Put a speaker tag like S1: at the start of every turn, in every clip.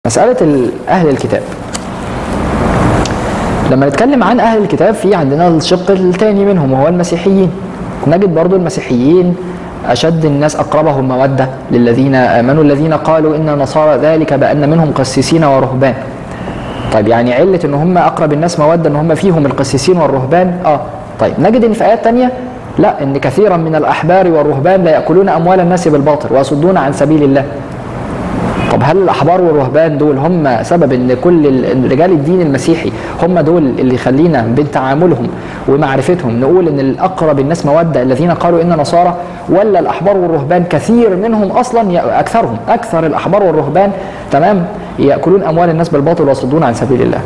S1: مسألة أهل الكتاب لما نتكلم عن أهل الكتاب في عندنا الشق الثاني منهم وهو المسيحيين نجد برضو المسيحيين أشد الناس أقربهم مودة للذين آمنوا الذين قالوا إن نصارى ذلك بأن منهم قسيسين ورهبان طيب يعني علة إن هم أقرب الناس مودة إن هم فيهم القسيسين والرهبان آه طيب نجد إن في آيات تانية لا إن كثيرا من الأحبار والرهبان لا يأكلون أموال الناس بالباطل ويصدون عن سبيل الله طب هل الاحبار والرهبان دول هم سبب ان كل رجال الدين المسيحي هم دول اللي يخلينا بين تعاملهم ومعرفتهم نقول ان الاقرب الناس موده الذين قالوا ان نصارى ولا الاحبار والرهبان كثير منهم اصلا اكثرهم اكثر الاحبار والرهبان تمام ياكلون اموال الناس بالباطل ويصدون عن سبيل الله.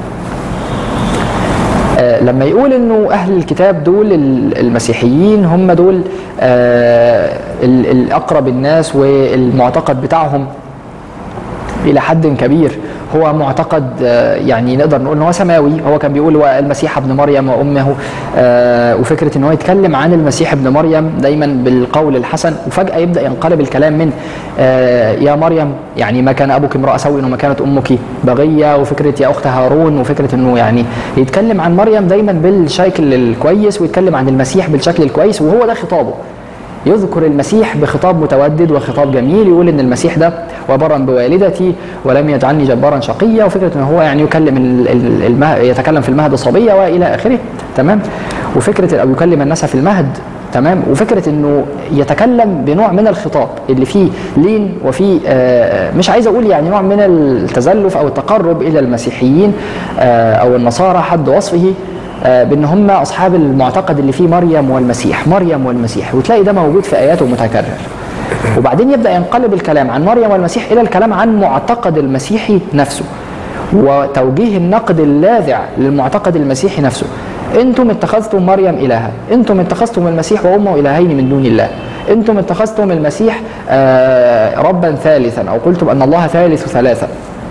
S1: آه لما يقول انه اهل الكتاب دول المسيحيين هم دول آه الاقرب الناس والمعتقد بتاعهم الى حد كبير هو معتقد يعني نقدر نقول ان هو سماوي هو كان بيقول المسيح ابن مريم وامه وفكره ان هو يتكلم عن المسيح ابن مريم دايما بالقول الحسن وفجاه يبدا ينقلب الكلام من يا مريم يعني ما كان ابوك امراه سوء وما كانت امك بغيه وفكره يا اخت هارون وفكره انه يعني يتكلم عن مريم دايما بالشكل الكويس ويتكلم عن المسيح بالشكل الكويس وهو ده خطابه يذكر المسيح بخطاب متودد وخطاب جميل يقول ان المسيح ده وبرا بوالدتي ولم يجعلني جبارا شقيا وفكره ان هو يعني يكلم المه... يتكلم في المهد صبيه والى اخره تمام وفكره او يكلم الناس في المهد تمام وفكره انه يتكلم بنوع من الخطاب اللي فيه لين وفيه آه مش عايز اقول يعني نوع من التزلف او التقرب الى المسيحيين آه او النصارى حد وصفه بان هم اصحاب المعتقد اللي فيه مريم والمسيح مريم والمسيح وتلاقي ده موجود في اياته متكرر وبعدين يبدا ينقلب الكلام عن مريم والمسيح الى الكلام عن معتقد المسيحي نفسه وتوجيه النقد اللاذع للمعتقد المسيحي نفسه انتم اتخذتم مريم الها انتم اتخذتم المسيح وامه الهين من دون الله انتم اتخذتم المسيح ربا ثالثا او قلتم ان الله ثالث ثلاثه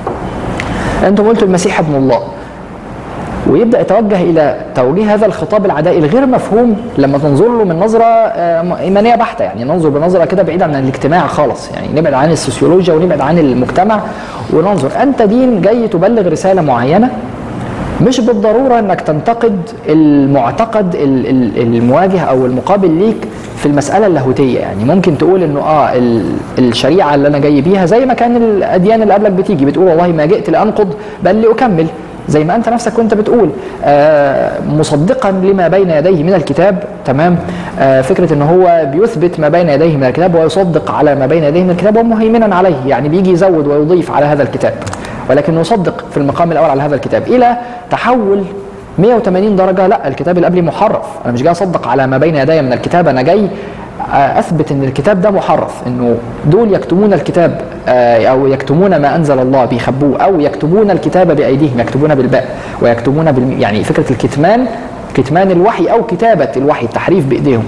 S1: انتم قلتم المسيح ابن الله ويبدا يتوجه الى توجيه هذا الخطاب العدائي الغير مفهوم لما تنظر له من نظره ايمانيه بحته يعني ننظر بنظره كده بعيد عن الاجتماع خالص يعني نبعد عن السوسيولوجيا ونبعد عن المجتمع وننظر انت دين جاي تبلغ رساله معينه مش بالضروره انك تنتقد المعتقد المواجه او المقابل ليك في المساله اللاهوتيه يعني ممكن تقول انه اه الشريعه اللي انا جاي بيها زي ما كان الاديان اللي قبلك بتيجي بتقول والله ما جئت لانقض بل لاكمل زي ما انت نفسك كنت بتقول آه مصدقا لما بين يديه من الكتاب تمام آه فكره ان هو بيثبت ما بين يديه من الكتاب ويصدق على ما بين يديه من الكتاب ومهيمنا عليه يعني بيجي يزود ويضيف على هذا الكتاب ولكن يصدق في المقام الاول على هذا الكتاب الى تحول 180 درجه لا الكتاب اللي قبلي محرف انا مش جاي اصدق على ما بين يدي من الكتاب انا جاي اثبت ان الكتاب ده محرف انه دول يكتمون الكتاب او يكتمون ما انزل الله بيخبوه او يكتبون الكتاب بايديهم يكتبون بالباء ويكتبون بال يعني فكره الكتمان كتمان الوحي او كتابه الوحي التحريف بايديهم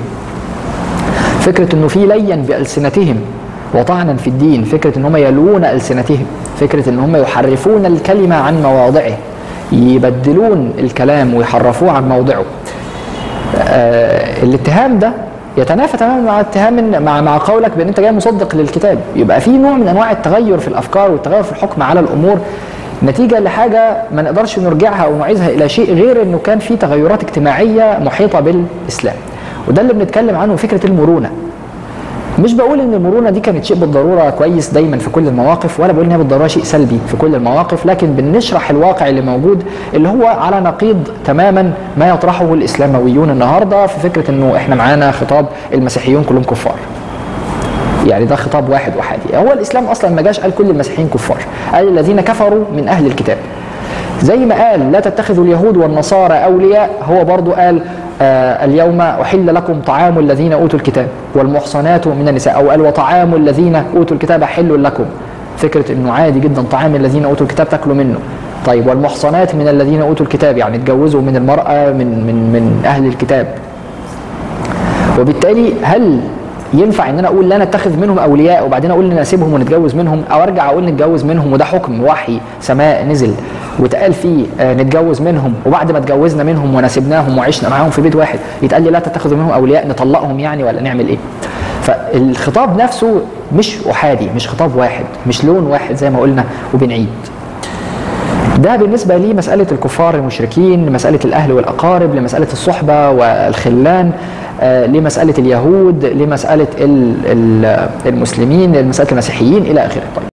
S1: فكره انه في لين بالسنتهم وطعنا في الدين فكره ان هم يلوون السنتهم فكره ان هم يحرفون الكلمه عن مواضعه يبدلون الكلام ويحرفوه عن موضعه آه الاتهام ده يتنافى تماما مع اتهام مع مع قولك بان انت جاي مصدق للكتاب يبقى في نوع من انواع التغير في الافكار والتغير في الحكم على الامور نتيجة لحاجة ما نقدرش نرجعها أو نعيزها إلى شيء غير أنه كان في تغيرات اجتماعية محيطة بالإسلام وده اللي بنتكلم عنه فكرة المرونة مش بقول ان المرونه دي كانت شيء بالضروره كويس دايما في كل المواقف ولا بقول انها بالضروره شيء سلبي في كل المواقف لكن بنشرح الواقع اللي موجود اللي هو على نقيض تماما ما يطرحه الاسلامويون النهارده في فكره انه احنا معانا خطاب المسيحيون كلهم كفار. يعني ده خطاب واحد وحادي هو الاسلام اصلا ما جاش قال كل المسيحيين كفار قال الذين كفروا من اهل الكتاب زي ما قال لا تتخذوا اليهود والنصارى اولياء هو برضو قال آه اليوم أحل لكم طعام الذين أوتوا الكتاب والمحصنات من النساء أو قال وطعام الذين أوتوا الكتاب حل لكم فكرة أنه عادي جدا طعام الذين أوتوا الكتاب تاكلوا منه طيب والمحصنات من الذين أوتوا الكتاب يعني اتجوزوا من المرأة من, من, من أهل الكتاب وبالتالي هل ينفع ان انا اقول لا نتخذ منهم اولياء وبعدين اقول ان نسيبهم ونتجوز منهم او ارجع اقول نتجوز منهم وده حكم وحي سماء نزل واتقال فيه آه نتجوز منهم وبعد ما اتجوزنا منهم ونسبناهم وعشنا معاهم في بيت واحد يتقال لي لا تتخذوا منهم اولياء نطلقهم يعني ولا نعمل ايه؟ فالخطاب نفسه مش احادي مش خطاب واحد مش لون واحد زي ما قلنا وبنعيد ده بالنسبة لي مسألة الكفار المشركين لمسألة الأهل والأقارب لمسألة الصحبة والخلان آه، لمسألة اليهود لمسألة ال- ال- المسلمين لمسألة المسيحيين إلى آخره طيب